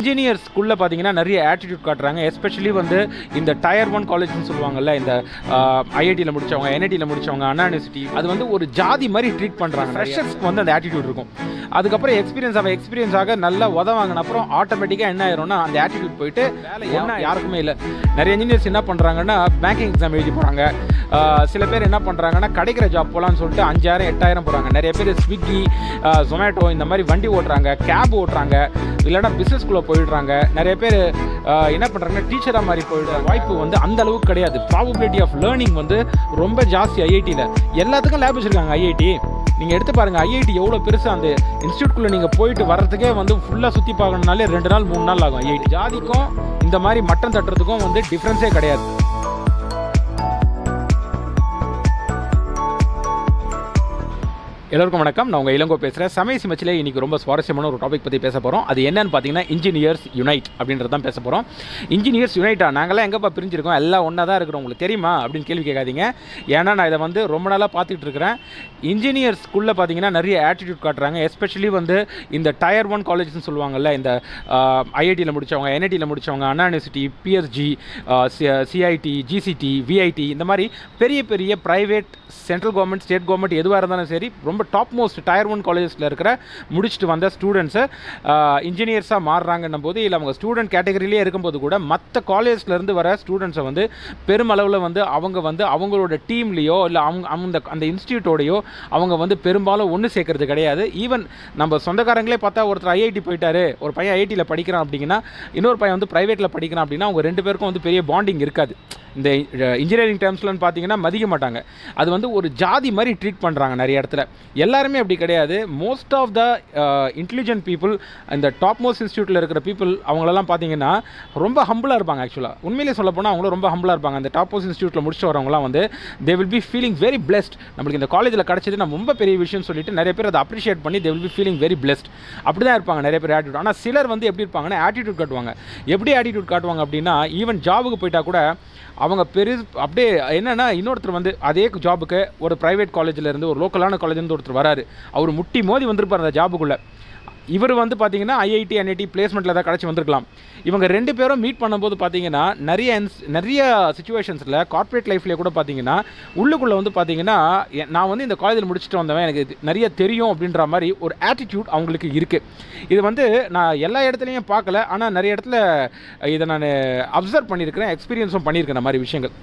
இன்ஜினியர்ஸ்குள்ளே பார்த்தீங்கன்னா நிறைய ஆட்டிடியூட் காட்டுறாங்க எஸ்பெஷலி வந்து இந்த டயர் ஒன் காலேஜ்னு சொல்லுவாங்கல்ல இந்த ஐஐடியில் முடிச்சவங்க என்ஐடியில் முடிச்சவங்க அண்ணா யூனிவர்சிட்டி அது வந்து ஒரு ஜாதி மாதிரி ட்ரீட் பண்ணுறாங்க ஃப்ரெஷர்ஸ்க்கு வந்து அந்த ஆட்டிடியூட் இருக்கும் அதுக்கப்புறம் எக்ஸ்பீரியன்ஸ் ஆக எக்ஸ்பீரியன்ஸ் ஆக நல்லா உத வாங்கின அப்புறம் ஆட்டோமேட்டிக்காக என்ன ஆயிரும்னா அந்த ஆட்டிடியூட் போயிட்டு வேலை என்ன யாருக்குமே இல்லை நிறைய இன்ஜினியர்ஸ் என்ன பண்ணுறாங்கன்னா பேங்கிங் எக்ஸாம் எழுதி போகிறாங்க சில பேர் என்ன பண்ணுறாங்கன்னா கிடைக்கிற ஜாப் போகலான்னு சொல்லிட்டு அஞ்சாயிரம் எட்டாயிரம் போகிறாங்க நிறைய பேர் ஸ்விக்கி ஜொமேட்டோ இந்த மாதிரி வண்டி ஓட்டுறாங்க கேப் ஓட்டுறாங்க இல்லைன்னா பிஸ்னஸ்குள்ளே போயிடுறாங்க நிறைய பேர் என்ன பண்ணுறாங்கன்னா டீச்சராக மாதிரி போயிடுற வாய்ப்பு வந்து அந்த அளவுக்கு கிடையாது ப்ராபபிலிட்டி ஆஃப் லேர்னிங் வந்து ரொம்ப ஜாஸ்தி ஐஐடியில் எல்லாத்துக்கும் லேப் வச்சுருக்காங்க ஐஐடி நீங்கள் எடுத்து பாருங்கள் ஐஐடி எவ்வளோ பெருசு அந்த இன்ஸ்டியூட்குள்ளே நீங்கள் போயிட்டு வர்றதுக்கே வந்து ஃபுல்லாக சுற்றி பார்க்கணுனாலே ரெண்டு நாள் மூணு நாள் ஆகும் ஐஐடி ஜாதிக்கும் இந்த மாதிரி மட்டம் தட்டுறதுக்கும் வந்து டிஃப்ரென்ஸே கிடையாது எல்லோருக்கும் வணக்கம் நான் உங்கள் இளங்கோ பேசுகிறேன் சமய சிமச்சில் இன்றைக்கி ரொம்ப சுவாரஸ்யமான ஒரு டாபிக் பற்றி பேச போகிறோம் அது என்னன்னு பார்த்தீங்கன்னா இன்ஜினியர்ஸ் யுனைட் அப்படின்றது தான் பேச போகிறோம் இன்ஜினியர்ஸ் யுனைட்டா நாங்களாம் எங்கேப்பா பிரிஞ்சிருக்கோம் எல்லாம் ஒன்றா தான் இருக்கிறோம் உங்களுக்கு தெரியுமா அப்படின்னு கேள்வி கேட்காதீங்க ஏன்னா நான் இதை வந்து ரொம்ப நாளாக பார்த்துட்டு இருக்கிறேன் இன்ஜினியர்ஸ்குள்ளே பார்த்தீங்கன்னா நிறைய ஆட்டிடியூட் காட்டுறாங்க எஸ்பெஷலி வந்து இந்த டயர் ஒன் காலேஜ்னு சொல்லுவாங்கல்ல இந்த ஐஐடியில் முடித்தவங்க என்ஐடியில் முடித்தவங்க Anna university PSG CIT GCT VIT இந்த மாதிரி பெரிய பெரிய private central government state government எதுவாக இருந்தாலும் சரி ரொம்ப டாப் மோஸ்ட் டயர் ஒன் காலேஜஸில் இருக்கிற முடிச்சுட்டு வந்த ஸ்டூடெண்ட்ஸை இன்ஜினியர்ஸாக மாறுறாங்கன்னும் போது இல்லை அவங்க ஸ்டூடெண்ட் கேட்டகரியிலே இருக்கும்போது கூட மற்ற காலேஜ்லேருந்து வர ஸ்டூடெண்ட்ஸை வந்து பெருமளவில் வந்து அவங்க வந்து அவங்களோட டீம்லேயோ இல்லை அவங்க அந்த அந்த இன்ஸ்டியூட்டோடையோ அவங்க வந்து பெரும்பாலும் ஒன்று சேர்க்கறது கிடையாது ஈவன் நம்ம சொந்தக்காரங்களே பார்த்தா ஒருத்தர் ஐஐடி போயிட்டாரு ஒரு பையன் ஐஐடியில் படிக்கிறான் அப்படிங்கன்னா இன்னொரு பையன் வந்து ப்ரைவேட்டில் படிக்கிறான் அப்படின்னா அவங்க ரெண்டு பேருக்கும் வந்து பெரிய பாண்டிங் இருக்காது இந்த இன்ஜினியரிங் டேர்ம்ஸ்லன்னு பார்த்தீங்கன்னா மதிக்க மாட்டாங்க அது வந்து ஒரு ஜாதி மாதிரி ட்ரீட் பண்ணுறாங்க நிறைய இடத்துல எல்லாருமே அப்படி கிடையாது most of the intelligent people இந்த டாப் மோஸ்ட் இன்ஸ்டியூட்டில் இருக்கிற பீப்புள் அவங்களெல்லாம் பார்த்தீங்கன்னா ரொம்ப ஹம்பிளாக இருப்பாங்க ஆக்சுவலாக உண்மையிலே சொல்ல போனால் அவங்களும் ரொம்ப ஹம்பிளாக இருப்பாங்க அந்த டாப் மோஸ்ட் இன்ஸ்டியூட்டில் முடிச்சு வரவங்களாம் வந்து they will be feeling very blessed நம்மளுக்கு இந்த காலேஜில் கிடச்சது நம்ம ரொம்ப பெரிய விஷயம் சொல்லிட்டு நிறைய பேர் அதை அப்ரிஷியேட் பண்ணி they will be feeling very blessed அப்படி தான் இருப்பாங்க நிறைய பேர் ஆட்டிடியூட் ஆனால் சிலர் வந்து எப்படி இருப்பாங்கன்னா ஆட்டிடியூட் காட்டுவாங்க எப்படி ஆட்டிடியூட் காட்டுவாங்க அப்படின்னா ஈவன் ஜாபுக்கு போயிட்டா கூட அவங்க பெரு அப்படியே என்னென்னா இன்னொருத்தர் வந்து அதே ஜாபுக்கு ஒரு ப்ரைவேட் காலேஜில் இருந்து ஒரு லோக்கலான காலேஜ்லேருந்து ஒருத்தர் வராரு அவர் முட்டி மோதி வந்திருப்பார் அந்த ஜாபுக்குள்ளே இவர் வந்து பார்த்தீங்கன்னா ஐஐடி என்ஐடி பிளேஸ்மெண்ட்டில் தான் கிடச்சி வந்திருக்கலாம் இவங்க ரெண்டு பேரும் மீட் பண்ணும்போது பார்த்தீங்கன்னா நிறைய நிறைய சுச்சுவேஷன்ஸில் கார்ப்பரேட் லைஃப்லேயே கூட பார்த்தீங்கன்னா உள்ளுக்குள்ளே வந்து பார்த்தீங்கன்னா நான் வந்து இந்த காலேஜில் முடிச்சுட்டு வந்தவன் எனக்கு நிறைய தெரியும் அப்படின்ற மாதிரி ஒரு ஆட்டிடியூட் அவங்களுக்கு இருக்குது இது வந்து நான் எல்லா இடத்துலையும் பார்க்கல ஆனால் நிறைய இடத்துல இதை நான் அப்சர்வ் பண்ணியிருக்கிறேன் எக்ஸ்பீரியன்ஸும் பண்ணியிருக்கேன் இந்த மாதிரி விஷயங்கள்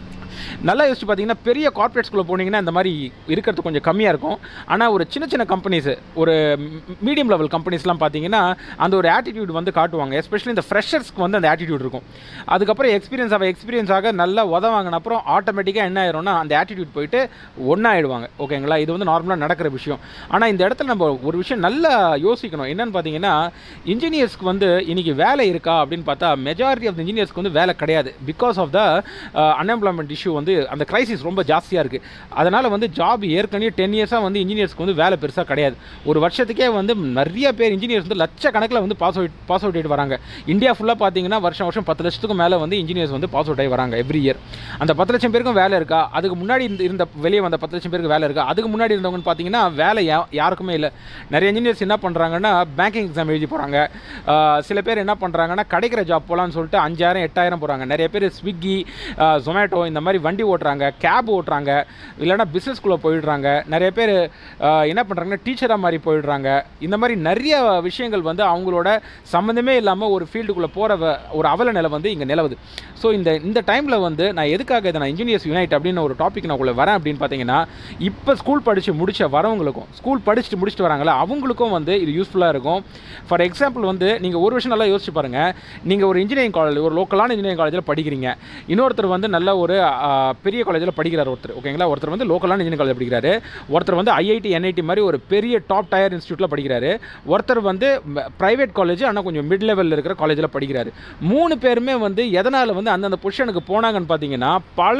நல்லா யோசிச்சு பார்த்தீங்கன்னா பெரிய கார்ப்பரேட்ஸ்குள்ளே போனீங்கன்னா இந்த மாதிரி இருக்கிறது கொஞ்சம் கம்மியாக இருக்கும் ஆனால் ஒரு சின்ன சின்ன கம்பெனிஸ் ஒரு மீடியம் லெவல் கம்பெனிஸ்லாம் பார்த்தீங்கன்னா அந்த ஒரு ஆட்டிடியூட் வந்து காட்டுவாங்க எஸ்பெஷலி இந்த ஃப்ரெஷர்ஸ்க்கு வந்து அந்த ஆட்டிடியூட் இருக்கும் அதுக்கப்புறம் எக்ஸ்பீரியன்ஸ் ஆக எக்ஸ்பீரியன்ஸ் ஆக நல்லா உத வாங்கின அப்புறம் ஆட்டோமேட்டிக்காக என்ன ஆயிரும்னா அந்த ஆட்டிடியூட் போயிட்டு ஒன்றாயிடுவாங்க ஓகேங்களா இது வந்து நார்மலாக நடக்கிற விஷயம் ஆனால் இந்த இடத்துல நம்ம ஒரு விஷயம் நல்லா யோசிக்கணும் என்னன்னு பார்த்தீங்கன்னா இன்ஜினியர்ஸ்க்கு வந்து இன்றைக்கி வேலை இருக்கா அப்படின்னு பார்த்தா மெஜாரிட்டி ஆஃப் இன்ஜினியர்ஸ்க்கு வந்து வேலை கிடையாது because of the unemployment issue வந்து அந்த கிரைசிஸ் ரொம்ப ஜாஸ்தியாக இருக்குது அதனால் வந்து ஜாப் ஏற்கனவே டென் இயர்ஸாக வந்து இன்ஜினியர்ஸ்க்கு வந்து வேலை பெருசாக கிடையாது ஒரு வருஷத்துக்கே வந்து நிறைய பேர் இன்ஜினியர்ஸ் வந்து லட்சக்கணக்கில் வந்து பாஸ் அவுட் பாஸ் அவுட் ஆகிட்டு வராங்க இந்தியா ஃபுல்லாக பார்த்தீங்கன்னா வருஷம் வருஷம் பத்து லட்சத்துக்கும் மேலே வந்து இன்ஜினியர்ஸ் வந்து பாஸ் அவுட் ஆகி வராங்க எவ்ரி இயர் அந்த பத்து லட்சம் பேருக்கும் வேலை இருக்கா அதுக்கு முன்னாடி இந்த இருந்த வெளியே வந்த பத்து லட்சம் பேருக்கு வேலை இருக்கா அதுக்கு முன்னாடி இருந்தவங்கன்னு பார்த்தீங்கன்னா வேலை யா யாருக்குமே இல்லை நிறைய இன்ஜினியர்ஸ் என்ன பண்ணுறாங்கன்னா பேங்கிங் எக்ஸாம் எழுதி போகிறாங்க சில பேர் என்ன பண்ணுறாங்கன்னா கிடைக்கிற ஜாப் போகலான்னு சொல்லிட்டு அஞ்சாயிரம் எட்டாயிரம் போகிறாங்க நிறைய பேர் ஸ்விக்கி ஜொமேட்டோ இந்த மாதிரி வண்டி ஓட்டுறாங்க கேப் ஓட்டுறாங்க இல்லைனா பிஸ்னஸ்குள்ளே போயிடுறாங்க நிறைய பேர் என்ன பண்ணுறாங்கன்னா டீச்சராக மாதிரி போயிடுறாங்க இந்த மாதிரி நிறைய விஷயங்கள் வந்து அவங்களோட சம்மந்தமே இல்லாமல் ஒரு ஃபீல்டுக்குள்ளே போகிற ஒரு அவல நிலை வந்து இங்கே நிலவுது ஸோ இந்த இந்த டைமில் வந்து நான் எதுக்காக இதை நான் இன்ஜினியர்ஸ் யுனைட் அப்படின்னு ஒரு டாபிக் நான் உள்ள வரேன் அப்படின்னு பார்த்தீங்கன்னா இப்போ ஸ்கூல் படித்து முடிச்ச வரவங்களுக்கும் ஸ்கூல் படிச்சுட்டு முடிச்சுட்டு வராங்களா அவங்களுக்கும் வந்து இது யூஸ்ஃபுல்லாக இருக்கும் ஃபார் எக்ஸாம்பிள் வந்து நீங்கள் ஒரு விஷயம் நல்லா யோசிச்சு பாருங்கள் நீங்கள் ஒரு இன்ஜினியரிங் காலேஜ் ஒரு லோக்கலான இன்ஜினியரிங் காலேஜில் படிக்கிறீங்க இன்னொருத்தர் வந்து நல்ல ஒரு பெரிய காலேஜில் படிக்கிறார் ஒருத்தர் ஓகேங்களா ஒருத்தர் வந்து லோக்கலான இன்ஜினியரிங் காலேஜ் படிக்கிறாரு ஒருத்தர் வந்து ஐஐடி என்ஐடி மாதிரி ஒரு பெரிய டாப் டயர் இன்ஸ்டியூட்டில் படிக்கிறாரு ஒருத்தர் வந்து ப்ரைவேட் காலேஜ் ஆனால் கொஞ்சம் மிட் லெவலில் இருக்கிற காலேஜில் படிக்கிறாரு மூணு பேருமே வந்து எதனால் வந்து அந்தந்த பொசிஷனுக்கு போனாங்கன்னு பார்த்தீங்கன்னா பல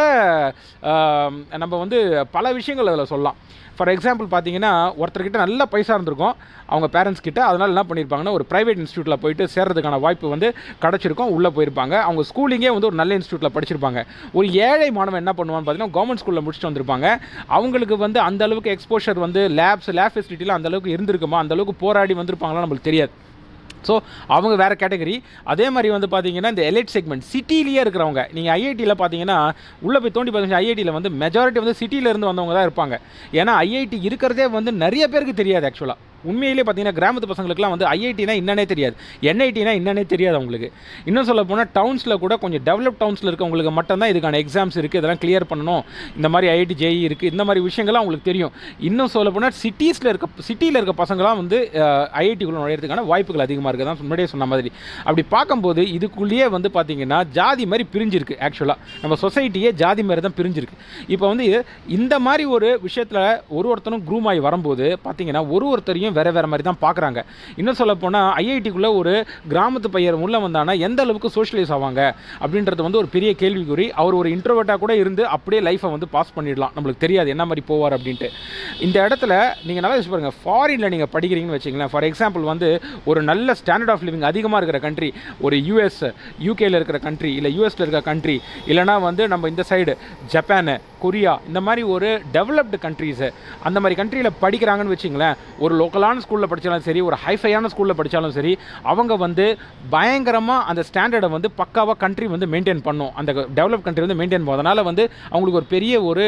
நம்ம வந்து பல விஷயங்கள் அதில் சொல்லலாம் ஃபார் எக்ஸாம்பிள் பார்த்தீங்கன்னா ஒருத்தர்கிட்ட நல்ல பைசா இருந்திருக்கும் அவங்க பேரண்ட்ஸ் கிட்ட அதனால் என்ன பண்ணியிருப்பாங்கன்னா ஒரு ப்ரைவேட் இன்ஸ்டியூட்டில் போயிட்டு சேர்றதுக்கான வாய்ப்பு வந்து கிடச்சிருக்கும் உள்ளே போயிருப்பாங்க அவங்க ஸ்கூலிங்கே வந்து ஒரு நல்ல இன்ஸ்டியூட்டில் படிச்சிருப்பாங்க ஒரு ஏழை மாணவன் என்ன பண்ணுவான்னு பார்த்தீங்கன்னா கவர்மெண்ட் ஸ்கூலில் முடிச்சுட்டு வந்திருப்பாங்க அவங்களுக்கு வந்து அந்த அளவுக்கு எக்ஸ்போஷர் வந்து லேப்ஸ் லேப் ஃபெசிலிட்டிலாம் அந்த அளவுக்கு இருந்திருக்குமா அந்த அளவுக்கு போராடி வந்திருப்பாங்களா நம்மளுக்கு தெரியாது ஸோ அவங்க வேறு கேட்டகரி அதே மாதிரி வந்து பார்த்தீங்கன்னா இந்த எலைட் செக்மெண்ட் சிட்டிலேயே இருக்கிறவங்க நீங்கள் ஐஐடியில் பார்த்தீங்கன்னா உள்ளே போய் தோண்டி பார்த்தீங்கன்னா ஐஐடியில் வந்து மெஜாரிட்டி வந்து சிட்டியில இருந்து வந்தவங்க தான் இருப்பாங்க ஏன்னா ஐஐடி இருக்கிறதே வந்து நிறைய பேருக்கு தெரியாது ஆக்சுவலாக உண்மையிலேயே பார்த்தீங்கன்னா கிராமத்து பசங்களுக்குலாம் வந்து ஐஐடினா என்னன்னே தெரியாது என்ஐடினா என்னன்னே தெரியாது அவங்களுக்கு இன்னும் சொல்ல போனால் டவுன்ஸில் கூட கொஞ்சம் டெவலப் டவுன்ஸில் இருக்கவங்களுக்கு மட்டும்தான் இதுக்கான எக்ஸாம்ஸ் இருக்குது இதெல்லாம் கிளியர் பண்ணணும் இந்த மாதிரி ஐஐடி ஜேஇ இருக்குது இந்த மாதிரி விஷயங்கள்லாம் அவங்களுக்கு தெரியும் இன்னும் சொல்ல போனால் சிட்டிஸில் இருக்க சிட்டியில் இருக்க பசங்களாம் வந்து ஐஐடிக்குள்ள நுழையிறதுக்கான வாய்ப்புகள் அதிகமாக இருக்குது தான் முன்னாடியே சொன்ன மாதிரி அப்படி பார்க்கும்போது இதுக்குள்ளேயே வந்து பார்த்தீங்கன்னா ஜாதி மாதிரி பிரிஞ்சிருக்கு ஆக்சுவலாக நம்ம சொசைட்டியே ஜாதி மாதிரி தான் பிரிஞ்சிருக்கு இப்போ வந்து இந்த மாதிரி ஒரு விஷயத்தில் ஒரு ஒருத்தனும் க்ரூம் ஆகி வரும்போது பார்த்தீங்கன்னா ஒரு ஒருத்தரையும் வேறு வேறு மாதிரி தான் பார்க்குறாங்க இன்னும் சொல்ல போனால் ஐஐடிக்குள்ளே ஒரு கிராமத்து பையன் உள்ளே வந்தானா எந்த அளவுக்கு சோஷியலைஸ் ஆவாங்க அப்படின்றது வந்து ஒரு பெரிய கேள்விக்குறி அவர் ஒரு இன்ட்ரோவர்ட்டாக கூட இருந்து அப்படியே லைஃப்பை வந்து பாஸ் பண்ணிடலாம் நம்மளுக்கு தெரியாது என்ன மாதிரி போவார் அப்படின்ட்டு இந்த இடத்துல நீங்கள் நல்லா யோசிச்சு பாருங்கள் ஃபாரினில் நீங்கள் படிக்கிறீங்கன்னு வச்சிங்களேன் ஃபார் எக்ஸாம்பிள் வந்து ஒரு நல்ல ஸ்டாண்டர்ட் ஆஃப் லிவிங் அதிகமாக இருக்கிற கண்ட்ரி ஒரு யூஎஸ் யூகேல இருக்கிற கண்ட்ரி இல்லை யூஎஸில் இருக்கிற கண்ட்ரி இல்லைனா வந்து நம்ம இந்த சைடு ஜப்பானு கொரியா இந்த மாதிரி ஒரு டெவலப்டு கண்ட்ரீஸு அந்த மாதிரி கண்ட்ரியில் படிக்கிறாங்கன்னு வச்சிங்களேன் ஒரு லோக்கலான ஸ்கூலில் படித்தாலும் சரி ஒரு ஹைஃபையான ஸ்கூலில் படித்தாலும் சரி அவங்க வந்து பயங்கரமாக அந்த ஸ்டாண்டர்டை வந்து பக்காவாக கண்ட்ரி வந்து மெயின்டைன் பண்ணும் அந்த டெவலப் கண்ட்ரி வந்து மெயின்டைன் பண்ணும் அதனால் வந்து அவங்களுக்கு ஒரு பெரிய ஒரு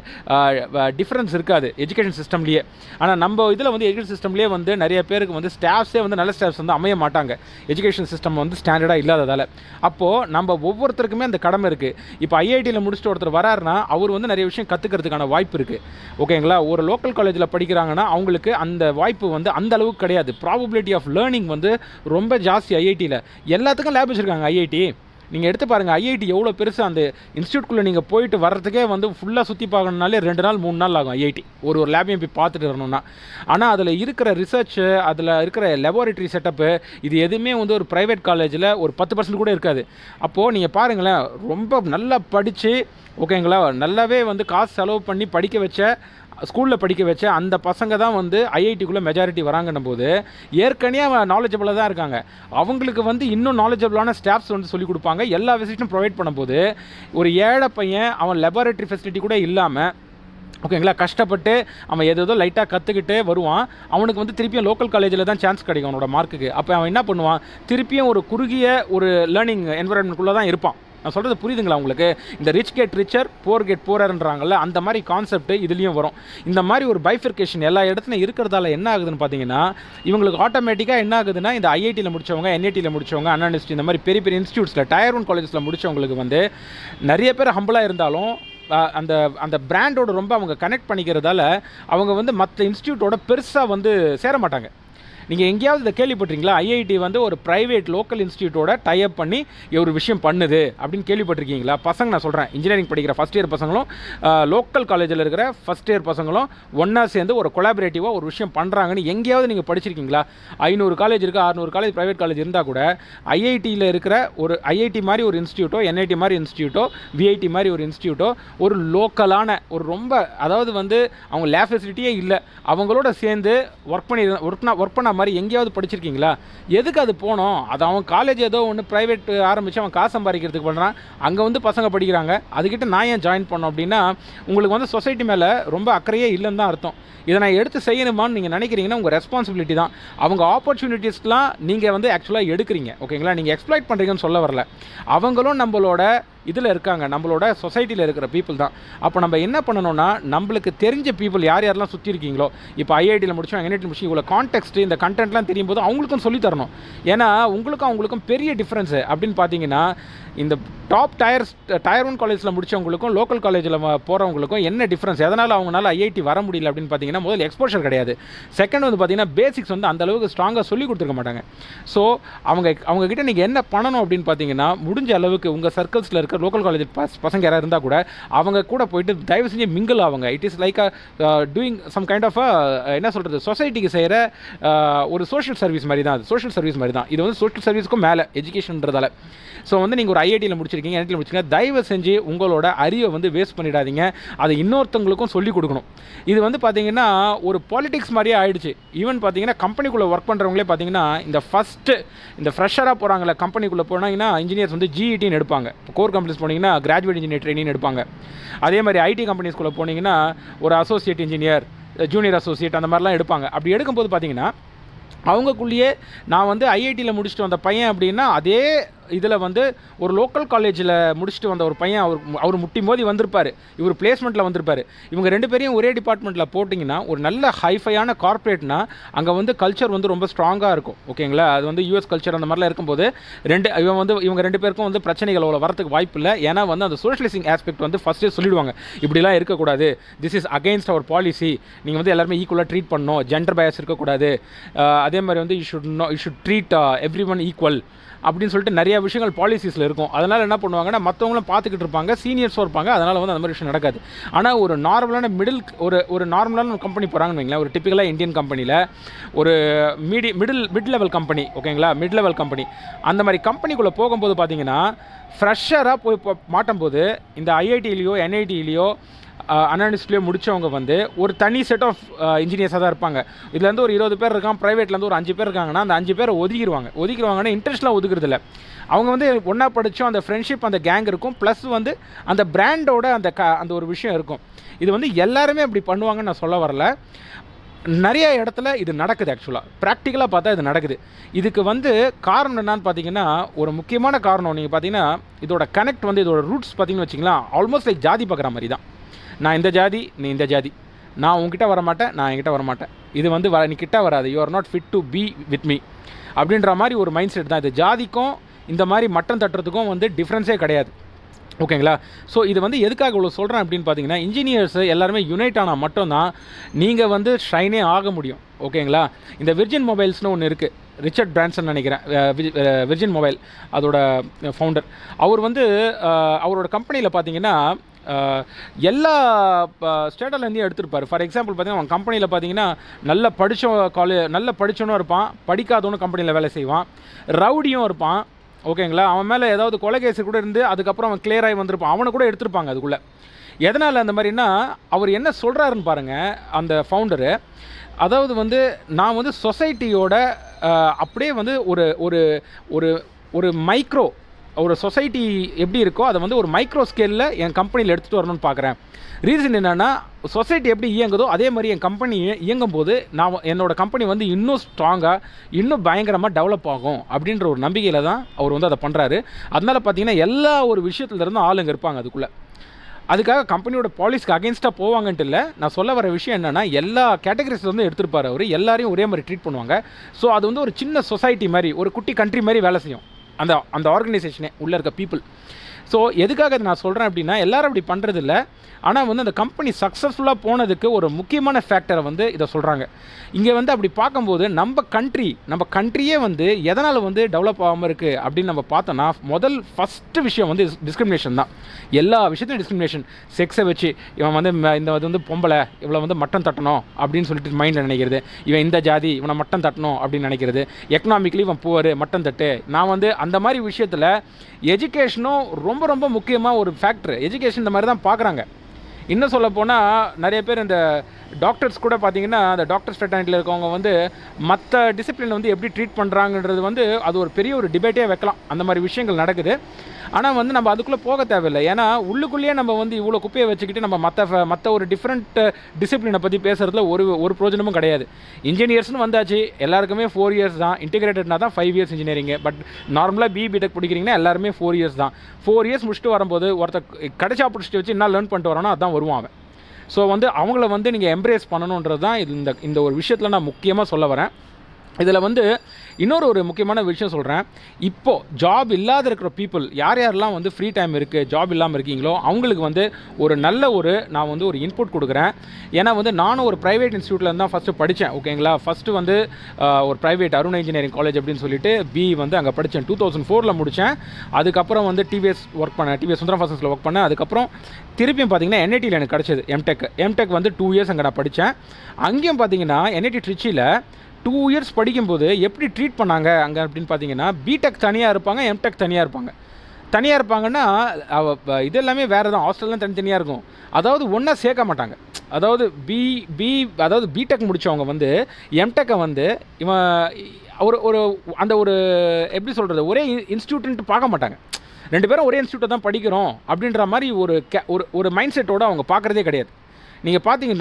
டிஃப்ரென்ஸ் இருக்காது எஜுகேஷன் சிஸ்டம்லேயே ஆனால் நம்ம இதில் வந்து எஜுகேஷன் சிஸ்டம்லேயே வந்து நிறைய பேருக்கு வந்து ஸ்டாஃப்ஸே வந்து நல்ல ஸ்டாஃப்ஸ் வந்து அமைய மாட்டாங்க எஜுகேஷன் சிஸ்டம் வந்து ஸ்டாண்டர்டாக இல்லாததால் அப்போது நம்ம ஒவ்வொருத்தருக்குமே அந்த கடமை இருக்குது இப்போ ஐஐடியில் முடிச்சுட்டு ஒருத்தர் வராருன்னா அவர் வந்து நிறைய விஷயம் கற்றுக்கிறதுக்கான வாய்ப்பு இருக்குது ஓகேங்களா ஒரு லோக்கல் காலேஜில் படிக்கிறாங்கன்னா அவங்களுக்கு அந்த வாய்ப்பு வந்து அந்த அளவுக்கு கிடையாது ப்ராபபிலிட்டி ஆஃப் லேர்னிங் வந்து ரொம்ப ஜாஸ்தி ஐஐடியில் எல்லாத்துக்கும் லேப் வச்சுருக்காங்க ஐஐடி நீங்கள் எடுத்து பாருங்கள் ஐஐடி எவ்வளோ பெருசு அந்த இன்ஸ்டியூட்குள்ளே நீங்கள் போயிட்டு வர்றதுக்கே வந்து ஃபுல்லாக சுற்றி பார்க்கணுனாலே ரெண்டு நாள் மூணு நாள் ஆகும் ஐஐடி ஒரு ஒரு லேபையும் போய் பார்த்துட்டு வரணும்னா ஆனால் அதில் இருக்கிற ரிசர்ச்சு அதில் இருக்கிற லெபார்ட்டரி செட்டப்பு இது எதுவுமே வந்து ஒரு ப்ரைவேட் காலேஜில் ஒரு பத்து பர்சன்ட் கூட இருக்காது அப்போது நீங்கள் பாருங்களேன் ரொம்ப நல்லா படித்து ஓகேங்களா நல்லாவே வந்து காசு செலவு பண்ணி படிக்க வச்ச ஸ்கூலில் படிக்க வச்ச அந்த பசங்க தான் வந்து ஐஐடிக்குள்ளே மெஜாரிட்டி வராங்கன்னும் போது ஏற்கனவே அவன் நாலேஜபிளாக தான் இருக்காங்க அவங்களுக்கு வந்து இன்னும் நாலேஜபிளான ஸ்டாஃப்ஸ் வந்து சொல்லிக் கொடுப்பாங்க எல்லா ஃபெசிலிட்டியும் ப்ரொவைட் பண்ணும்போது ஒரு ஏழை பையன் அவன் லெபார்ட்டரி ஃபெசிலிட்டி கூட இல்லாமல் ஓகேங்களா கஷ்டப்பட்டு அவன் எதோ லைட்டாக கற்றுக்கிட்டு வருவான் அவனுக்கு வந்து திருப்பியும் லோக்கல் காலேஜில் தான் சான்ஸ் கிடைக்கும் அவனோட மார்க்குக்கு அப்போ அவன் என்ன பண்ணுவான் திருப்பியும் ஒரு குறுகிய ஒரு லேர்னிங் என்வரன்மெண்ட்குள்ளே தான் இருப்பான் நான் சொல்கிறது புரியுதுங்களா உங்களுக்கு இந்த rich get richer poor get போரர்ன்றாங்கல்ல அந்த மாதிரி கான்செப்ட் இதுலேயும் வரும் இந்த மாதிரி ஒரு பைஃபிர்கேஷன் எல்லா இடத்துலையும் இருக்கிறதால என்ன ஆகுதுன்னு பார்த்தீங்கன்னா இவங்களுக்கு ஆட்டோமேட்டிக்காக என்ன ஆகுதுன்னா இந்த ஐஐடியில் முடிச்சவங்க என்ஐடியில் முடிச்சவங்க அண்ணானிஸ்ட் இந்த மாதிரி பெரிய பெரிய இன்ஸ்டியூட்ஸில் டயர் ஒன் காலேஜஸில் முடிச்சவங்களுக்கு வந்து நிறைய பேர் ஹம்பிளாக இருந்தாலும் அஹ், அந்த அந்த பிராண்டோட ரொம்ப அவங்க கனெக்ட் பண்ணிக்கிறதால அவங்க வந்து மற்ற இன்ஸ்டியூட்டோட பெருசாக வந்து சேர மாட்டாங்க நீங்கள் எங்கேயாவது இதை கேள்விப்பட்டிருக்கீங்களா ஐஐடி வந்து ஒரு ப்ரைவேட் லோக்கல் இன்ஸ்டியூட்டோட டைப் பண்ணி ஒரு விஷயம் பண்ணுது அப்படின்னு கேள்விப்பட்டிருக்கீங்களா பசங்க நான் சொல்கிறேன் இன்ஜினியரிங் படிக்கிற ஃபஸ்ட் இயர் பசங்களும் லோக்கல் காலேஜில் இருக்கிற ஃபஸ்ட் இயர் பசங்களும் ஒன்றா சேர்ந்து ஒரு கொலாபரேட்டிவாக ஒரு விஷயம் பண்ணுறாங்கன்னு எங்கேயாவது நீங்கள் படிச்சிருக்கீங்களா ஐநூறு காலேஜ் இருக்குது அறுநூறு காலேஜ் ப்ரைவேட் காலேஜ் இருந்தால் கூட ஐஐடியில் இருக்கிற ஒரு ஐஐடி மாதிரி ஒரு இன்ஸ்டியூட்டோ என்ஐடி மாதிரி இன்ஸ்டியூட்டோ விஐடி மாதிரி ஒரு இன்ஸ்டியூட்டோ ஒரு லோக்கலான ஒரு ரொம்ப அதாவது வந்து அவங்க லேப் ஃபெசிலிட்டியே இல்லை அவங்களோட சேர்ந்து ஒர்க் பண்ணி ஒர்க் ஒர்க் பண்ண மாதிரி எங்கேயாவது படிச்சிருக்கீங்களா எதுக்கு அது போனோம் அது அவன் காலேஜ் ஏதோ ஒன்று ப்ரைவேட் ஆரம்பித்து அவன் காசு சம்பாதிக்கிறதுக்கு பண்ணுறான் அங்கே வந்து பசங்க படிக்கிறாங்க அதுக்கிட்ட நான் ஏன் ஜாயின் பண்ணோம் அப்படின்னா உங்களுக்கு வந்து சொசைட்டி மேலே ரொம்ப அக்கறையே இல்லைன்னு தான் அர்த்தம் இதை நான் எடுத்து செய்யணுமான்னு நீங்கள் நினைக்கிறீங்கன்னா உங்கள் ரெஸ்பான்சிபிலிட்டி தான் அவங்க ஆப்பர்ச்சுனிட்டிஸ்லாம் நீங்கள் வந்து ஆக்சுவலாக எடுக்கிறீங்க ஓகேங்களா நீங்கள் எக்ஸ்ப்ளாய்ட் பண்ணுறீங்கன்னு சொல்ல வரல அவங்களும் நம்மளோட இதில் இருக்காங்க நம்மளோட சொசைட்டியில் இருக்கிற பீப்புள் தான் அப்போ நம்ம என்ன பண்ணணும்னா நம்மளுக்கு தெரிஞ்ச பீப்புள் யார் யாரெல்லாம் சுற்றி இருக்கீங்களோ இப்போ ஐஐடியில் முடிச்சோம் என்ஐடி முடிச்சு இவ்வளோ கான்டெக்ட் இந்த கண்டென்ட்லாம் தெரியும் போது அவங்களுக்கும் சொல்லித் தரணும் ஏன்னா உங்களுக்கும் அவங்களுக்கும் பெரிய டிஃப்ரென்ஸு அப்படின்னு பார்த்தீங்கன்னா இந்த டாப் டயர் டயர் ஒன் காலேஜில் முடிச்சவங்களுக்கும் லோக்கல் காலேஜில் போகிறவங்களுக்கும் என்ன டிஃப்ரென்ஸ் எதனால் அவங்களால ஐஐடி வர முடியல அப்படின்னு பார்த்தீங்கன்னா முதல்ல எக்ஸ்போஷர் கிடையாது செகண்ட் வந்து பார்த்தீங்கன்னா பேசிக்ஸ் வந்து அந்த அளவுக்கு ஸ்ட்ராங்காக சொல்லி கொடுத்துருக்க மாட்டாங்க ஸோ அவங்க அவங்க கிட்ட நீங்கள் என்ன பண்ணணும் அப்படின்னு பார்த்தீங்கன்னா முடிஞ்ச அளவுக்கு உங்கள் சர்க்கிள்ஸில் இருக்க லோக்கல் காலேஜ் பசங்க யாராவது இருந்தால் கூட அவங்க கூட போயிட்டு தயவு செஞ்சு மிங்கிள் ஆகுங்க it is like doing some kind of என்ன சொல்கிறது சொசைட்டிக்கு செய்கிற ஒரு சோஷியல் சர்வீஸ் மாதிரி தான் அது சோஷியல் சர்வீஸ் மாதிரி தான் இது வந்து சோஷியல் சர்வீஸ்க்கும் மேலே எஜுகேஷன்றதால ஸோ வந்து நீங்கள் ஒரு ஐஐடியில் முடிச்சிருக்கீங்க ஐஐடியில் முடிச்சிருக்கீங்க தயவு செஞ்சு உங்களோட அறிவை வந்து வேஸ்ட் பண்ணிடாதீங்க அதை இன்னொருத்தவங்களுக்கும் சொல்லிக் கொடுக்கணும் இது வந்து பார்த்தீங்கன்னா ஒரு பாலிடிக்ஸ் மாதிரியே ஆயிடுச்சு ஈவன் பார்த்தீங்கன்னா கம்பெனிக்குள்ளே ஒர்க் பண்ணுறவங்களே பார்த்தீங்கன்னா இந்த ஃபஸ்ட்டு இந்த ஃப்ரெஷராக போகிறாங்களே கம்பெனிக்குள்ளே போனாங்கன்னா இன்ஜினியர்ஸ் வந்து ஜிஇடின்னு எடுப்பாங்க இப்போ கோர் கம்பெனிஸ் போனீங்கன்னா கிராஜுவேட் இன்ஜினியர் ட்ரைனிங் எடுப்பாங்க அதே மாதிரி ஐடி கம்பெனிஸ்குள்ளே போனீங்கன்னா ஒரு அசோசியேட் இன்ஜினியர் ஜூனியர் அசோசியேட் அந்த மாதிரிலாம் எடுப்பாங்க அப்படி எடுக்கும்போது பார்த்தீங்கன்னா அவங்கக்குள்ளேயே நான் வந்து ஐஐடியில் முடிச்சுட்டு வந்த பையன் அப்படின்னா அதே இதில் வந்து ஒரு லோக்கல் காலேஜில் முடிச்சுட்டு வந்த ஒரு பையன் அவர் அவர் முட்டி மோதி வந்திருப்பார் இவர் பிளேஸ்மெண்ட்டில் வந்திருப்பார் இவங்க ரெண்டு பேரையும் ஒரே டிபார்ட்மெண்ட்டில் போட்டிங்கன்னா ஒரு நல்ல ஹைஃபையான கார்ப்பரேட்னா அங்கே வந்து கல்ச்சர் வந்து ரொம்ப ஸ்ட்ராங்காக இருக்கும் ஓகேங்களா அது வந்து யூஎஸ் கல்ச்சர் அந்த மாதிரிலாம் இருக்கும்போது ரெண்டு இவன் வந்து இவங்க ரெண்டு பேருக்கும் வந்து பிரச்சனைகள் அவ்வளோ வரதுக்கு வாய்ப்பு இல்லை ஏன்னா வந்து அந்த சோஷியலைசிங் ஆஸ்பெக்ட் வந்து ஃபஸ்ட்டே சொல்லிடுவாங்க இப்படிலாம் இருக்கக்கூடாது this is against our policy நீங்கள் வந்து எல்லாருமே ஈக்குவலாக ட்ரீட் பண்ணணும் ஜெண்டர் பயஸ் இருக்கக்கூடாது அஹ் அதே மாதிரி வந்து you should know you should treat everyone equal அப்படின்னு சொல்லிட்டு நிறைய விஷயங்கள் பாலிசிஸில் இருக்கும் அதனால் என்ன பண்ணுவாங்கன்னா மற்றவங்களும் பார்த்துக்கிட்டு இருப்பாங்க சீனியர்ஸும் இருப்பாங்க அதனால் வந்து அந்த மாதிரி விஷயம் நடக்காது ஆனால் ஒரு நார்மலான மிடில் ஒரு ஒரு நார்மலான ஒரு கம்பெனி போகிறாங்கன்னு வைங்களேன் ஒரு டிப்பிக்கலாக இந்தியன் கம்பெனியில் ஒரு மீடி மிடில் மிட் லெவல் கம்பெனி ஓகேங்களா மிட் லெவல் கம்பெனி அந்த மாதிரி கம்பெனிக்குள்ளே போகும்போது பார்த்தீங்கன்னா ஃப்ரெஷராக போய் இப்போ மாட்டும்போது இந்த ஐஐடியிலையோ என்ஐடியிலையோ அனாலிஸ்ட்லேயோ முடித்தவங்க வந்து ஒரு தனி செட் ஆஃப் இன்ஜினியர்ஸாக தான் இருப்பாங்க இதுலேருந்து ஒரு இருபது பேர் இருக்கான் ப்ரைவேட்லேருந்து ஒரு அஞ்சு பேர் இருக்காங்கன்னா அந்த அஞ்சு பேரை ஒதுக்கிடுவாங்க ஒதுக்கிடுவாங்கன்னா இன்ட்ரெஸ்ட்லாம் ஒதுக்குறது இல்லை அவங்க வந்து ஒன்றா படித்தோம் அந்த ஃப்ரெண்ட்ஷிப் அந்த கேங் இருக்கும் ப்ளஸ் வந்து அந்த பிராண்டோட அந்த க அந்த ஒரு விஷயம் இருக்கும் இது வந்து எல்லாருமே அப்படி பண்ணுவாங்கன்னு நான் சொல்ல வரல நிறைய இடத்துல இது நடக்குது ஆக்சுவலாக ப்ராக்டிக்கலாக பார்த்தா இது நடக்குது இதுக்கு வந்து காரணம் என்னன்னு பார்த்தீங்கன்னா ஒரு முக்கியமான காரணம் நீங்கள் பார்த்தீங்கன்னா இதோட கனெக்ட் வந்து இதோட ரூட்ஸ் பார்த்தீங்கன்னு வச்சிங்களேன் ஆல்மோஸ்ட் லைக் ஜாதி பார்க்குற மாதிரி தான் நான் இந்த ஜாதி நீ இந்த ஜாதி நான் உங்ககிட்ட வர மாட்டேன் நான் என்கிட்ட வர மாட்டேன் இது வந்து வ நீ கிட்ட வராது you are not fit to be with me அப்படின்ற மாதிரி ஒரு மைண்ட் செட் தான் இது ஜாதிக்கும் இந்த மாதிரி மட்டம் தட்டுறதுக்கும் வந்து டிஃப்ரென்ஸே கிடையாது ஓகேங்களா ஸோ இது வந்து எதுக்காக இவ்வளோ சொல்கிறேன் அப்படின்னு பார்த்தீங்கன்னா இன்ஜினியர்ஸ் எல்லாருமே யுனைட் ஆனால் மட்டும்தான் நீங்கள் வந்து ஷைனே ஆக முடியும் ஓகேங்களா இந்த விர்ஜின் மொபைல்ஸ்னு ஒன்று இருக்குது ரிச்சர்ட் பிரான்சன் நினைக்கிறேன் விர்ஜின் மொபைல் அதோட ஃபவுண்டர் அவர் வந்து அஹ், அவரோட கம்பெனியில் பார்த்தீங்கன்னா அஹ், எல்லா ஸ்டேட்டர்லேருந்தையும் எடுத்திருப்பார் ஃபார் எக்ஸாம்பிள் பார்த்தீங்கன்னா அவன் கம்பெனியில் பார்த்தீங்கன்னா நல்ல படித்த காலே நல்ல படித்தவனும் இருப்பான் படிக்காதவனும் கம்பெனியில் வேலை செய்வான் ரவுடியும் இருப்பான் ஓகேங்களா அவன் மேலே ஏதாவது கொலை கேஸ் கூட இருந்து அதுக்கப்புறம் அவன் clear ஆகி வந்திருப்பான் அவனை கூட எடுத்திருப்பாங்க அதுக்குள்ளே எதனால் அந்த மாதிரினா அவர் என்ன சொல்கிறாருன்னு பாருங்கள் அந்த ஃபவுண்டரு அதாவது வந்து நான் வந்து சொசைட்டியோட அப்படியே வந்து ஒரு ஒரு ஒரு ஒரு மைக்ரோ ஒரு சொசைட்டி எப்படி இருக்கோ அதை வந்து ஒரு மைக்ரோ ஸ்கேலில் என் கம்பெனியில் எடுத்துகிட்டு வரணும்னு பார்க்குறேன் ரீசன் என்னென்னா சொசைட்டி எப்படி இயங்குதோ அதே மாதிரி என் கம்பெனி இயங்கும் போது நான் என்னோட கம்பெனி வந்து இன்னும் ஸ்ட்ராங்காக இன்னும் பயங்கரமாக டெவலப் ஆகும் அப்படின்ற ஒரு நம்பிக்கையில் தான் அவர் வந்து அதை பண்ணுறாரு அதனால பார்த்தீங்கன்னா எல்லா ஒரு விஷயத்துல இருந்தும் ஆளுங்க இருப்பாங்க அதுக்குள்ளே அதுக்காக கம்பெனியோட பாலிசிக்கு அகேன்ஸ்டாக போவாங்கன்ட்டு இல்லை நான் சொல்ல வர விஷயம் என்னென்னா எல்லா கேட்டகரிஸ்ல இருந்து எடுத்திருப்பாரு அவர் எல்லாரையும் ஒரே மாதிரி ட்ரீட் பண்ணுவாங்க ஸோ அது வந்து ஒரு சின்ன சொசைட்டி மாதிரி ஒரு குட்டி கண்ட்ரி மாதிரி வேலை செய்யும் அந்த அந்த ஆர்கனைசேஷனே உள்ளே இருக்க பீப்புள் ஸோ எதுக்காக இதை நான் சொல்கிறேன் அப்படின்னா எல்லாரும் அப்படி பண்ணுறது இல்லை ஆனால் வந்து அந்த கம்பெனி சக்ஸஸ்ஃபுல்லாக போனதுக்கு ஒரு முக்கியமான ஃபேக்டரை வந்து இதை சொல்கிறாங்க இங்கே வந்து அப்படி பார்க்கும்போது நம்ம கண்ட்ரி நம்ம கண்ட்ரியே வந்து எதனால் வந்து டெவலப் ஆகாமல் இருக்குது அப்படின்னு நம்ம பார்த்தோன்னா முதல் ஃபஸ்ட்டு விஷயம் வந்து டிஸ்கிரிமினேஷன் தான் எல்லா விஷயத்தையும் டிஸ்கிரிமினேஷன் செக்ஸை வச்சு இவன் வந்து ம- இந்த இது வந்து பொம்பளை இவ்வளோ வந்து மட்டம் தட்டணும் அப்படின்னு சொல்லிட்டு மைண்டில் நினைக்கிறது இவன் இந்த ஜாதி இவனை மட்டம் தட்டணும் அப்படின்னு நினைக்கிறது எக்கனாமிக்கலி இவன் புவர் மட்டம் தட்டு நான் வந்து அந்த மாதிரி விஷயத்தில் எஜுகேஷனும் ரொம்ப ரொம்ப முக்கியமாக ஒரு ஃபேக்டர் எஜுகேஷன் இந்த மாதிரி தான் பார்க்குறாங்க இன்னும் சொல்ல போனால் நிறைய பேர் இந்த டாக்டர்ஸ் கூட பார்த்தீங்கன்னா அந்த டாக்டர்ஸ் ஃபெட்டர்னிட்டியில் இருக்கவங்க வந்து மற்ற டிசிப்ளின் வந்து எப்படி ட்ரீட் பண்ணுறாங்கன்றது வந்து அது ஒரு பெரிய ஒரு டிபேட்டே வைக்கலாம் அந்த மாதிரி விஷயங்கள் நடக்குது ஆனால் வந்து நம்ம அதுக்குள்ளே போக தேவையில்லை ஏன்னா உள்ளுக்குள்ளேயே நம்ம வந்து இவ்வளோ குப்பையை வச்சுக்கிட்டு நம்ம மற்ற மற்ற ஒரு டிஃப்ரெண்ட் டிசிப்ளினை பற்றி பேசுகிறதுல ஒரு ஒரு பிரயோஜனமும் கிடையாது இன்ஜினியர்ஸ்னு வந்தாச்சு எல்லாருக்குமே ஃபோர் இயர்ஸ் தான் இன்டிகிரேட்டட்னா தான் ஃபைவ் இயர்ஸ் இன்ஜினியரிங் பட் நார்மலாக பி பிடெக் படிக்கிறீங்கன்னா எல்லாருமே ஃபோர் இயர்ஸ் தான் ஃபோர் இயர்ஸ் முடிச்சுட்டு வரும்போது ஒருத்த கிடைச்ச ஆப்பர்ச்சுனிட்டி வச்சு என்ன லேர்ன் பண்ணிட்டு வரானோ அதான் வருவான் அவன் ஸோ வந்து அவங்கள வந்து நீங்கள் எம்ப்ரேஸ் பண்ணணுன்றது தான் இது இந்த இந்த ஒரு விஷயத்தில் நான் முக்கியமாக சொல்ல வரேன் இதில் வந்து இன்னொரு ஒரு முக்கியமான விஷயம் சொல்கிறேன் இப்போது ஜாப் இல்லாத இருக்கிற பீப்புள் யார் யாரெல்லாம் வந்து ஃப்ரீ டைம் இருக்குது ஜாப் இல்லாமல் இருக்கீங்களோ அவங்களுக்கு வந்து ஒரு நல்ல ஒரு நான் வந்து ஒரு இன்புட் கொடுக்குறேன் ஏன்னா வந்து நானும் ஒரு ப்ரைவேட் இன்ஸ்டியூட்டில் தான் ஃபஸ்ட்டு படித்தேன் ஓகேங்களா ஃபஸ்ட்டு வந்து ஆஹ், ஒரு ப்ரைவேட் அருண் இன்ஜினியரிங் காலேஜ் அப்படின்னு சொல்லிட்டு பி வந்து அங்கே படித்தேன் டூ தௌசண்ட் ஃபோரில் முடித்தேன் அதுக்கப்புறம் வந்து டிவிஎஸ் ஒர்க் பண்ணேன் டிவிஎஸ் சுந்தரம் ஃபசன்ஸில் ஒர்க் பண்ணேன் அதுக்கப்புறம் திருப்பியும் பார்த்தீங்கன்னா என்ஐடியில் எனக்கு கிடச்சது எம்டெக் எம்டெக் வந்து டூ இயர்ஸ் அங்கே நான் படித்தேன் அங்கேயும் பார்த்தீங்கன்னா என்ஐடி ட்ரிச்சியில் டூ இயர்ஸ் படிக்கும்போது எப்படி ட்ரீட் பண்ணாங்க அங்கே அப்படின்னு பார்த்தீங்கன்னா பிடெக் தனியாக இருப்பாங்க எம்டெக் தனியாக இருப்பாங்க தனியாக இருப்பாங்கன்னா அவ ப- இது எல்லாமே வேறு தான் ஹாஸ்டல்லாம் தனித்தனியாக இருக்கும் அதாவது ஒன்றா சேர்க்க மாட்டாங்க அதாவது பி பி அதாவது பிடெக் முடித்தவங்க வந்து எம்டெக்கை வந்து இவன் ஒரு ஒரு அந்த ஒரு எப்படி சொல்கிறது ஒரே இன்ஸ்டியூட்டுன்ட்டு பார்க்க மாட்டாங்க ரெண்டு பேரும் ஒரே இன்ஸ்டியூட்டை தான் படிக்கிறோம் அப்படின்ற மாதிரி ஒரு கே ஒரு ஒரு மைண்ட் செட்டோட அவங்க பார்க்குறதே கிடையாது நீங்கள் பார்த்தீங்கன்னா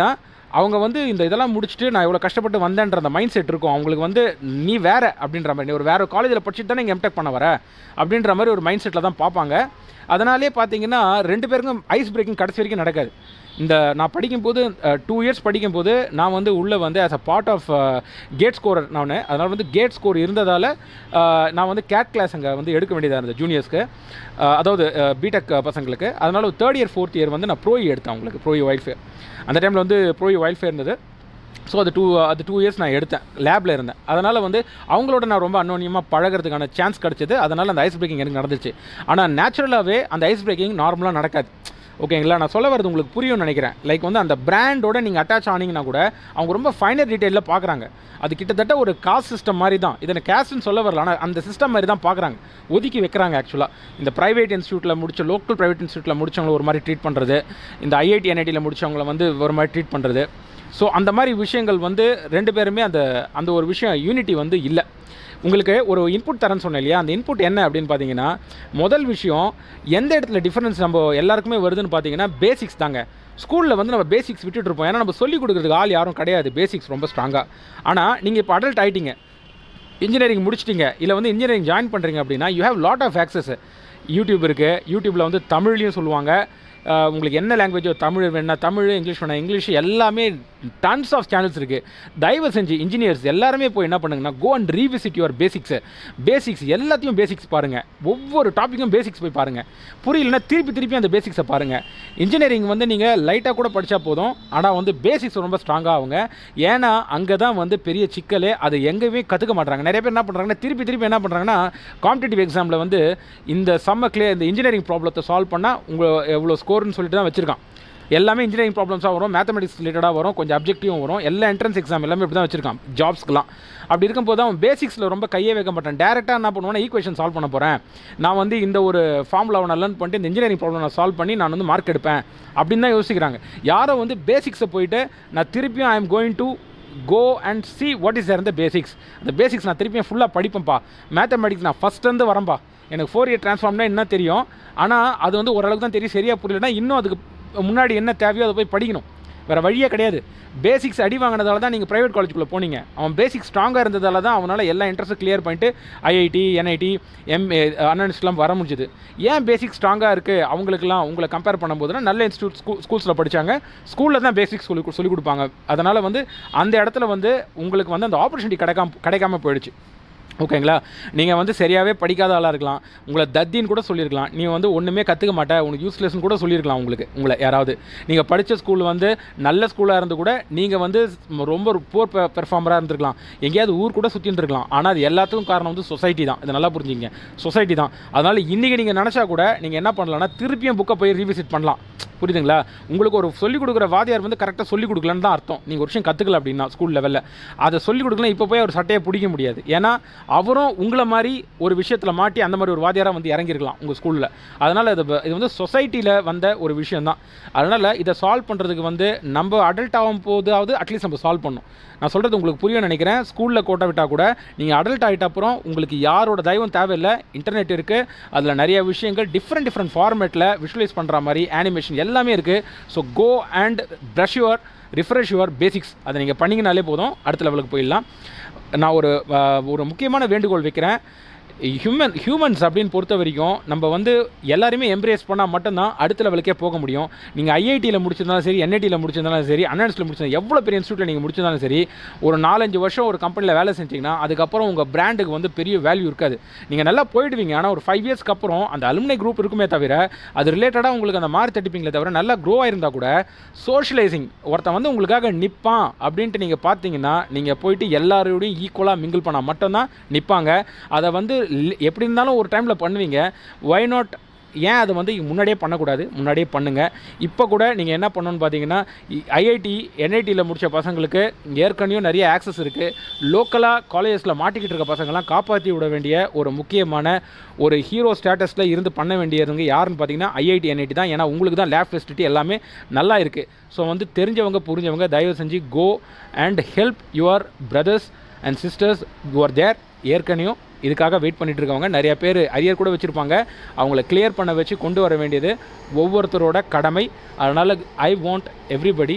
அவங்க வந்து இந்த இதெல்லாம் முடிச்சுட்டு நான் இவ்வளோ கஷ்டப்பட்டு வந்தேன்ற அந்த மைண்ட் செட் இருக்கும் அவங்களுக்கு வந்து நீ வேற அப்படின்ற மாதிரி நீ ஒரு வேற காலேஜில் படிச்சுட்டு தானே இங்கே எம்டெக் பண்ண வர அப்படின்ற மாதிரி ஒரு மைண்ட் செட்டில் தான் பார்ப்பாங்க அதனாலே பார்த்தீங்கன்னா ரெண்டு பேருக்கும் ஐஸ் பிரேக்கிங் கடைசி வரைக்கும் நடக்காது இந்த நான் படிக்கும்போது டூ இயர்ஸ் படிக்கும்போது நான் வந்து உள்ளே வந்து as a part of GATE scorer நான் அதனால் வந்து கேட் ஸ்கோர் இருந்ததால் நான் வந்து கேட் கிளாஸ் அங்கே வந்து எடுக்க வேண்டியதாக இருந்தது ஜூனியர்ஸ்க்கு அதாவது பிடெக் பசங்களுக்கு அதனால் தேர்ட் இயர் ஃபோர்த் இயர் வந்து நான் ப்ரோஇ எடுத்தேன் உங்களுக்கு ப்ரோஇ வைல்ஃபேர் அந்த டைமில் வந்து ப்ரோஇ வைல்ஃபேர் இருந்தது ஸோ அது டூ அது டூ இயர்ஸ் நான் எடுத்தேன் லேபில் இருந்தேன் அதனால் வந்து அவங்களோட நான் ரொம்ப அன்னோன்யமாக பழகிறதுக்கான சான்ஸ் கிடச்சிது அதனால் அந்த ஐஸ் பிரேக்கிங் எனக்கு நடந்துச்சு ஆனால் நேச்சுரலாகவே அந்த ஐஸ் பிரேக்கிங் நார்மலாக நடக்காது ஓகேங்களா நான் சொல்ல வரது உங்களுக்கு புரியும்னு நினைக்கிறேன் லைக் வந்து அந்த பிராண்டோட நீங்கள் அட்டாச் ஆனீங்கன்னா கூட அவங்க ரொம்ப ஃபைனர் டீட்டெயிலில் பார்க்குறாங்க அது கிட்டத்தட்ட ஒரு காஸ்ட் சிஸ்டம் மாதிரி தான் இதை நான் கேஸ்ட்னு சொல்ல வரல ஆனால் அந்த சிஸ்டம் மாதிரி தான் பார்க்குறாங்க ஒதுக்கி வைக்கிறாங்க ஆக்சுவலாக இந்த ப்ரைவேட் இன்ஸ்டியூட்டில் முடிச்ச லோக்கல் ப்ரைவேட் இன்ஸ்டியூட்டில் முடிச்சவங்கள ஒரு மாதிரி ட்ரீட் பண்ணுறது இந்த ஐஐடி என்ஐடியில் முடிச்சவங்கள வந்து ஒரு மாதிரி ட்ரீட் பண்ணுறது ஸோ அந்த மாதிரி விஷயங்கள் வந்து ரெண்டு பேருமே அந்த அந்த ஒரு விஷயம் யூனிட்டி வந்து இல்லை உங்களுக்கு ஒரு இன்புட் தரேன்னு சொன்னேன் இல்லையா அந்த இன்புட் என்ன அப்படின்னு பார்த்தீங்கன்னா முதல் விஷயம் எந்த இடத்துல டிஃபரன்ஸ் நம்ம எல்லாருக்குமே வருதுன்னு பார்த்தீங்கன்னா பேசிக்ஸ் தாங்க ஸ்கூலில் வந்து நம்ம பேசிக்ஸ் விட்டுட்டு இருப்போம் ஏன்னா நம்ம சொல்லிக் கொடுக்குறதுக்கு ஆள் யாரும் கிடையாது பேசிக்ஸ் ரொம்ப ஸ்ட்ராங்காக ஆனால் நீங்கள் இப்போ அடல்ட் ஆகிட்டீங்க இன்ஜினியரிங் முடிச்சிட்டீங்க இல்லை வந்து இன்ஜினியரிங் ஜாயின் பண்ணுறீங்க அப்படின்னா you have lot of access YouTube இருக்குது யூடியூப்பில் வந்து தமிழ்லையும் சொல்லுவாங்க அஹ் உங்களுக்கு என்ன லாங்குவேஜோ தமிழ் வேணா தமிழ் இங்கிலீஷ் வேணா இங்கிலீஷ் எல்லாமே டன்ஸ் ஆஃப் சேனல்ஸ் இருக்குது தயவு செஞ்சு இன்ஜினியர்ஸ் எல்லாருமே போய் என்ன பண்ணுங்கன்னா go and revisit your basics basics எல்லாத்தையும் பேசிக்ஸ் பாருங்கள் ஒவ்வொரு டாப்பிக்கும் பேசிக்ஸ் போய் பாருங்கள் புரியலன்னா திருப்பி திருப்பி அந்த பேசிக்ஸை பாருங்கள் இன்ஜினியரிங் வந்து நீங்கள் லைட்டாக கூட படித்தா போதும் ஆனால் வந்து பேசிக்ஸ் ரொம்ப ஸ்ட்ராங்காக ஆகுங்க ஏன்னா அங்கே தான் வந்து பெரிய சிக்கலே அதை எங்கேயுமே கற்றுக்க மாட்டாங்க நிறைய பேர் என்ன பண்ணுறாங்கன்னா திருப்பி திருப்பி என்ன பண்ணுறாங்கன்னா காம்படிட்டிவ் எக்ஸாமில் வந்து இந்த சம்ம கிளியர் இந்த இன்ஜினியரிங் ப்ராப்ளத்தை சால்வ் பண்ணால் உங்கள் எவ்வளோ ஸ்கோர்னு சொல்லிட்டு தான் வச்சுருக்கான் எல்லாமே இன்ஜினியரிங் ப்ராப்ளம்ஸாக வரும் மேத்தமெட்டிக்ஸ் ரிலேட்டடாக வரும் கொஞ்சம் அப்ஜெக்டிவும் வரும் எல்லா என்ட்ரன்ஸ் எக்ஸாம் எல்லாமே இப்படி தான் வச்சிருக்கான் ஜாப்ஸ்க்குலாம் அப்படி இருக்கும்போது அவன் பேசிக்ஸில் ரொம்ப கையே வைக்க மாட்டான் டேரெக்டாக என்ன பண்ணுவானா ஈக்குவேஷன் சால்வ் பண்ண போகிறேன் நான் வந்து இந்த ஒரு ஃபார்முலாவை நான் லேர்ன் பண்ணிட்டு இந்த இன்ஜினியரிங் ப்ராப்ளம் நான் சால்வ் பண்ணி நான் வந்து மார்க் எடுப்பேன் அப்படின்னு தான் யோசிக்கிறாங்க யாரோ வந்து பேசிக்ஸை போயிட்டு நான் திருப்பியும் I am going to go and see what is there இந்த பேசிக்ஸ் அந்த பேசிக்ஸ் நான் திருப்பியும் ஃபுல்லாக படிப்பேன்ப்பா மேத்தமெட்டிக்ஸ் நான் ஃபஸ்ட்லேருந்து வரேன்ப்பா எனக்கு ஃபோர் இயர் ட்ரான்ஸ்ஃபார்ம்னா என்ன தெரியும் ஆனால் அது வந்து ஓரளவுக்கு தான் தெரியும் சரியாக புரியலனா இன்னும் அதுக்கு முன்னாடி என்ன தேவையோ அதை போய் படிக்கணும் வேறு வழியே கிடையாது பேசிக்ஸ் அடி வாங்கினதால தான் நீங்கள் ப்ரைவேட் காலேஜுக்குள்ளே போனீங்க அவன் பேசிக்ஸ் ஸ்ட்ராங்காக இருந்ததால தான் அவனால் எல்லா இன்ட்ரெஸ்ட்டும் கிளியர் பண்ணிட்டு ஐஐடி என்ஐடி எம்ஏ அன்இன்ஸ்லாம் வர முடிஞ்சுது ஏன் பேசிக் ஸ்ட்ராங்காக இருக்குது அவங்களுக்குலாம் உங்களை கம்பேர் பண்ணும்போதுனா நல்ல இன்ஸ்டியூட் ஸ்கூ ஸ்கூல்ஸில் படித்தாங்க ஸ்கூலில் தான் பேசிக்ஸ் சொல்லி சொல்லிக் கொடுப்பாங்க அதனால் வந்து அந்த இடத்துல வந்து உங்களுக்கு வந்து அந்த ஆப்பர்ச்சுனிட்டி கிடைக்காம கிடைக்காம போயிடுச்சு ஓகேங்களா நீங்கள் வந்து சரியாகவே படிக்காத ஆளாக இருக்கலாம் உங்களை தத்தின்னு கூட சொல்லியிருக்கலாம் நீ வந்து ஒன்றுமே கற்றுக்க மாட்டே உனக்கு யூஸ்லெஸ்னு கூட சொல்லியிருக்கலாம் உங்களுக்கு உங்களை யாராவது நீங்கள் படித்த ஸ்கூல் வந்து நல்ல ஸ்கூலாக இருந்து கூட நீங்கள் வந்து ரொம்ப போர் பெர்ஃபார்மராக இருந்திருக்கலாம் எங்கேயாவது ஊர் கூட சுற்றிட்டு இருக்கலாம் ஆனால் அது எல்லாத்துக்கும் காரணம் வந்து சொசைட்டி தான் இதை நல்லா புரிஞ்சுங்க சொசைட்டி தான் அதனால் இன்றைக்கி நீங்கள் நினச்சா கூட நீங்கள் என்ன பண்ணலாம்னா திருப்பியும் புக்கை போய் ரீவிசிட் பண்ணலாம் புரியுதுங்களா உங்களுக்கு ஒரு சொல்லிக் கொடுக்குற வாதியார் வந்து கரெக்டாக சொல்லிக் கொடுக்கலன்னு தான் அர்த்தம் நீங்கள் ஒரு விஷயம் கற்றுக்கல அப்படின்னா ஸ்கூல் லெவலில் அதை சொல்லிக் கொடுக்கலாம் இப்போ போய் அவர் சட்டையை பிடிக்க முடியாது ஏன்னா அவரும் உங்களை மாதிரி ஒரு விஷயத்தில் மாட்டி அந்த மாதிரி ஒரு வாதியாராக வந்து இறங்கிருக்கலாம் உங்கள் ஸ்கூலில் அதனால் இது இது வந்து சொசைட்டியில் வந்த ஒரு விஷயம் தான் அதனால் இதை சால்வ் பண்ணுறதுக்கு வந்து நம்ம அடல்ட் ஆகும் போதாவது அட்லீஸ்ட் நம்ம சால்வ் பண்ணணும் நான் சொல்கிறது உங்களுக்கு புரியும் நினைக்கிறேன் ஸ்கூலில் கோட்டை விட்டால் கூட நீங்கள் அடல்ட் ஆகிட்ட அப்புறம் உங்களுக்கு யாரோட தயவும் தேவையில்லை இன்டர்நெட் இருக்குது அதில் நிறைய விஷயங்கள் டிஃப்ரெண்ட் டிஃப்ரெண்ட் ஃபார்மேட்டில் விஷுவலைஸ் பண்ணுற மாதிரி அனிமேஷன் எல்லாமே இருக்குது so go and brush your refresh your basics அதை நீங்கள் பண்ணிங்கனாலே போதும் அடுத்த லெவலுக்கு போயிடலாம் நான் ஒரு அஹ், ஒரு முக்கியமான வேண்டுகோள் வைக்கிறேன் ஹியூமன் ஹியூமன்ஸ் அப்படின்னு பொறுத்த வரைக்கும் நம்ம வந்து எல்லாருமே எம்ப்ரேஸ் பண்ணால் மட்டும்தான் அடுத்த லெவலுக்கே போக முடியும் நீங்கள் ஐஐடியில் முடிச்சிருந்தாலும் சரி என்ஐடியில் முடிச்சிருந்தாலும் சரி அன்என்ஸில் முடிச்சிருந்தாலும் எவ்வளோ பெரிய இன்ஸ்டியூட்டில் நீங்கள் முடிச்சிருந்தாலும் சரி ஒரு நாலஞ்சு வருஷம் ஒரு கம்பெனியில் வேலை செஞ்சீங்கன்னா அதுக்கப்புறம் உங்கள் பிராண்டுக்கு வந்து பெரிய வேல்யூ இருக்காது நீங்கள் நல்லா போயிடுவீங்க ஆனால் ஒரு ஃபைவ் இயர்ஸ்க்கு அப்புறம் அந்த அலுமினை குரூப் இருக்குமே தவிர அது ரிலேட்டடாக உங்களுக்கு அந்த மார்க் தட்டிப்பீங்களே தவிர நல்லா க்ரோ ஆயிருந்தா கூட சோஷியலைசிங் ஒருத்தன் வந்து உங்களுக்காக நிற்பான் அப்படின்ட்டு நீங்கள் பார்த்தீங்கன்னா நீங்கள் போயிட்டு எல்லாரோடையும் ஈக்குவலாக மிங்கிள் பண்ணால் மட்டும்தான் நிற்பாங்க அதை வந்து li- எப்படி இருந்தாலும் ஒரு டைமில் பண்ணுவீங்க ஒய் நாட் ஏன் அதை வந்து முன்னாடியே பண்ணக்கூடாது முன்னாடியே பண்ணுங்கள் இப்போ கூட நீங்கள் என்ன பண்ணணும்னு பார்த்தீங்கன்னா ஐஐடி என்ஐடியில் முடித்த பசங்களுக்கு ஏற்கனவே நிறைய ஆக்சஸ் இருக்குது லோக்கலாக காலேஜஸில் மாட்டிக்கிட்டு இருக்க பசங்கள்லாம் காப்பாற்றி விட வேண்டிய ஒரு முக்கியமான ஒரு ஹீரோ ஸ்டேட்டஸில் இருந்து பண்ண வேண்டியவங்க யாருன்னு பார்த்தீங்கன்னா ஐஐடி என்ஐடி தான் ஏன்னா உங்களுக்கு தான் லேப் ஃபெசிலிட்டி எல்லாமே நல்லா இருக்குது ஸோ வந்து தெரிஞ்சவங்க புரிஞ்சவங்க தயவு செஞ்சு go and help your brothers and sisters your there ஏற்கனவே இதுக்காக வெயிட் பண்ணிட்டு இருக்கவங்க நிறைய பேர் அரியர் கூட வச்சுருப்பாங்க அவங்கள கிளியர் பண்ண வச்சு கொண்டு வர வேண்டியது ஒவ்வொருத்தரோட கடமை அதனால் I want everybody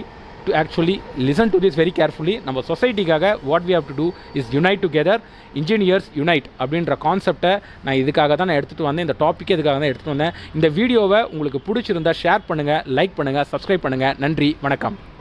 to actually listen to this very carefully நம்ம சொசைட்டிக்காக what we have to do is unite together engineers unite அப்படின்ற கான்செப்டை நான் இதுக்காக தான் நான் எடுத்துகிட்டு வந்தேன் இந்த டாப்பிக்கே இதுக்காக தான் எடுத்துகிட்டு வந்தேன் இந்த வீடியோவை உங்களுக்கு பிடிச்சிருந்தா ஷேர் பண்ணுங்கள் லைக் பண்ணுங்கள் சப்ஸ்கிரைப் பண்ணுங்கள் நன்றி வணக்கம்